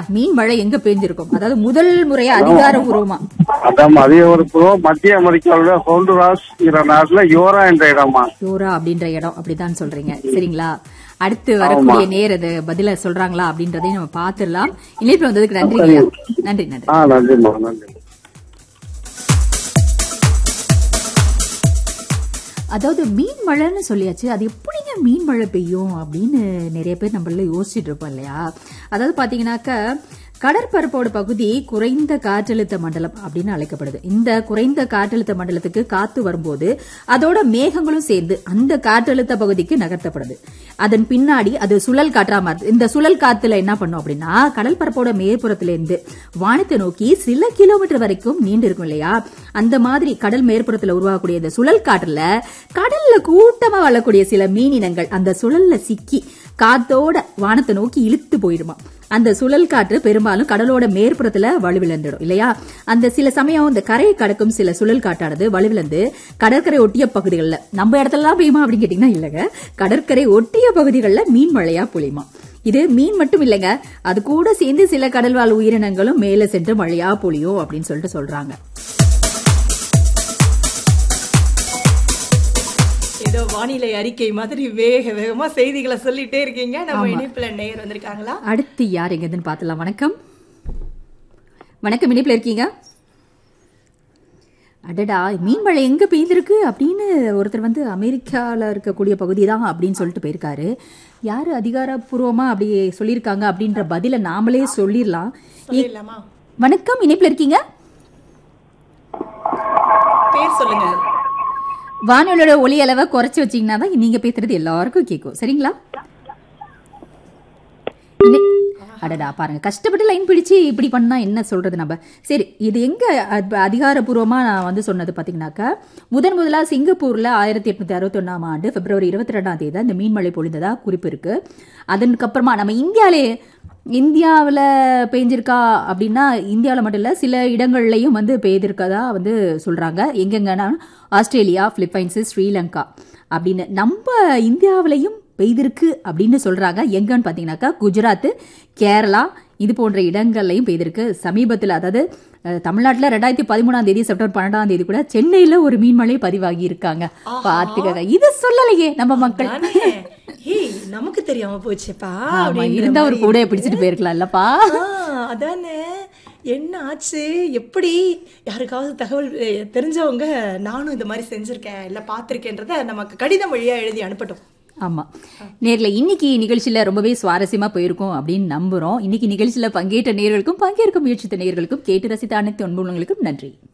மீன் மழை எங்க பெய்ஞ்சிருக்கும் அதாவது முதல் முறையா அதிகாரபூர்வமா அதான் மதிய ஒரு மத்திய அமெரிக்காவுல ஹோண்டுராஸ்ங்கிற நாட்டுல யோரா என்ற இடமா யோரா அப்படின்ற இடம் அப்படிதான் சொல்றீங்க சரிங்களா அடுத்து வரக்கூடிய நேர் அது பதில சொல்றாங்களா அப்படின்றதையும் நம்ம பாத்துடலாம் இணைப்பு வந்ததுக்கு நன்றிங்கய்யா நன்றி நன்றி ஆ நன்றிம்மா நன்றி அதாவது மீன் மழைன்னு சொல்லியாச்சு அது எப்படிங்க மீன் மழை பெய்யும் அப்படின்னு நிறைய பேர் நம்மள யோசிச்சுட்டு இருப்போம் இல்லையா அதாவது பாத்தீங்கன்னாக்க கடற்பரப்போட பகுதி குறைந்த காற்றழுத்த மண்டலம் அப்படின்னு அழைக்கப்படுது இந்த குறைந்த காற்றழுத்த மண்டலத்துக்கு காத்து வரும்போது அதோட மேகங்களும் சேர்ந்து அந்த காற்றழுத்த பகுதிக்கு நகர்த்தப்படுது அதன் பின்னாடி அது சுழல் காற்றா மாறுது இந்த சுழல் காத்துல என்ன பண்ணும் அப்படின்னா கடல் பரப்போட மேற்புறத்துல இருந்து வானத்தை நோக்கி சில கிலோமீட்டர் வரைக்கும் நீண்டு இருக்கும் இல்லையா அந்த மாதிரி கடல் மேற்புறத்துல உருவாகக்கூடிய இந்த சுழல் காற்றுல கடல்ல கூட்டமா வாழக்கூடிய சில மீனினங்கள் அந்த சுழல்ல சிக்கி காத்தோட வானத்தை நோக்கி இழுத்து போயிடுமா அந்த சுழல் காற்று பெரும்பாலும் கடலோட மேற்புறத்துல வலுவிழந்துடும் இல்லையா அந்த சில சமயம் இந்த கரையை கடக்கும் சில சுழல் காற்றானது வலுவிழந்து கடற்கரை ஒட்டிய பகுதிகளில் நம்ம இடத்துலலாம் பெய்யுமா அப்படின்னு கேட்டீங்கன்னா இல்லைங்க கடற்கரை ஒட்டிய பகுதிகளில் மீன் மழையா பொழியுமா இது மீன் மட்டும் இல்லைங்க அது கூட சேர்ந்து சில கடல்வாழ் உயிரினங்களும் மேலே சென்று மழையா பொழியும் அப்படின்னு சொல்லிட்டு சொல்றாங்க ஏதோ வானிலை அறிக்கை மாதிரி வேக வேகமா செய்திகளை சொல்லிட்டே இருக்கீங்க நம்ம இணைப்புல நேயர் வந்திருக்காங்களா அடுத்து யார் எங்கன்னு பார்த்தலாம் வணக்கம் வணக்கம் இணைப்பில் இருக்கீங்க அடடா மீன் மழை எங்க பெய்திருக்கு அப்படின்னு ஒருத்தர் வந்து அமெரிக்கால இருக்கக்கூடிய பகுதி தான் அப்படின்னு சொல்லிட்டு போயிருக்காரு யாரு அதிகாரப்பூர்வமா அப்படி சொல்லியிருக்காங்க அப்படின்ற பதில நாமளே சொல்லிடலாம் சொல்லிடலாமா வணக்கம் இணைப்பில் இருக்கீங்க பேர் சொல்லுங்க வானொலியோட ஒலி அளவை குறைச்சி வச்சீங்கன்னா தான் நீங்க பேசுறது எல்லாருக்கும் கேட்கும் சரிங்களா இனி- அடடா பாருங்க கஷ்டப்பட்டு லைன் பிடிச்சு இப்படி பண்ணா என்ன சொல்றது நம்ம சரி இது எங்க அத்- அதிகாரப்பூர்வமா நான் வந்து சொன்னது பாத்தீங்கன்னாக்கா முதன் முதலா சிங்கப்பூர்ல ஆயிரத்தி எட்நூத்தி அறுபத்தி ஒன்னாம் ஆண்டு பிப்ரவரி இருபத்தி ரெண்டாம் தேதி தான் இந்த மீன்மழை பொழிந்ததா குறிப்பு இருக்கு அதற்கப்புறமா நம்ம இந்தியாலே இந்தியாவில் பெய்ஞ்சிருக்கா அப்படின்னா இந்தியாவில் மட்டும் இல்லை சில இடங்கள்லையும் வந்து பெய்திருக்கதா வந்து சொல்றாங்க எங்கெங்கன்னா ஆஸ்திரேலியா பிலிப்பைன்ஸு ஸ்ரீலங்கா அப்படின்னு நம்ம இந்தியாவிலையும் பெய்திருக்கு அப்படின்னு சொல்றாங்க எங்கன்னு பார்த்தீங்கன்னாக்கா குஜராத் கேரளா இது போன்ற இடங்கள்லையும் பெய்திருக்கு சமீபத்தில் அதாவது அஹ், தமிழ்நாட்டுல ரெண்டாயிரத்தி பதிமூணாம் தேதி செப்டம்பர் பன்னெண்டாம் தேதி கூட சென்னையில ஒரு மீன்மழை பதிவாகி இருக்காங்க பாத்துக்கங்க இது சொல்லலையே நம்ம மக்கள் தானே ஏய் நமக்கு தெரியாம போச்சுப்பா ஆமா, அப்படிங்கிற இருந்தா ஒரு மாதிரி கூடைய இருக்கு. பிடிச்சிட்டு போயிருக்கலாம்லப்பா ஆ, அதானே என்ன ஆச்சு எப்படி யாருக்காவது தகவல் அஹ், தெரிஞ்சவங்க நானும் இந்த மாதிரி செஞ்சிருக்கேன் இல்ல பார்த்திருக்கேன்றத நமக்கு கடிதம் வழியா எழுதி அனுப்பட்டும் ஆமா நேர்ல இன்னைக்கு நிகழ்ச்சியில ரொம்பவே சுவாரஸ்யமா போயிருக்கும் அப்படின்னு நம்புறோம் இன்னைக்கு நிகழ்ச்சியில பங்கேற்ற நேர்களுக்கும் பங்கேற்க முயற்சித்த நேர்களுக்கும் கேட்டு ரசித்த அனைத்து அன்புள்ளங்களுக்கும் நன்றி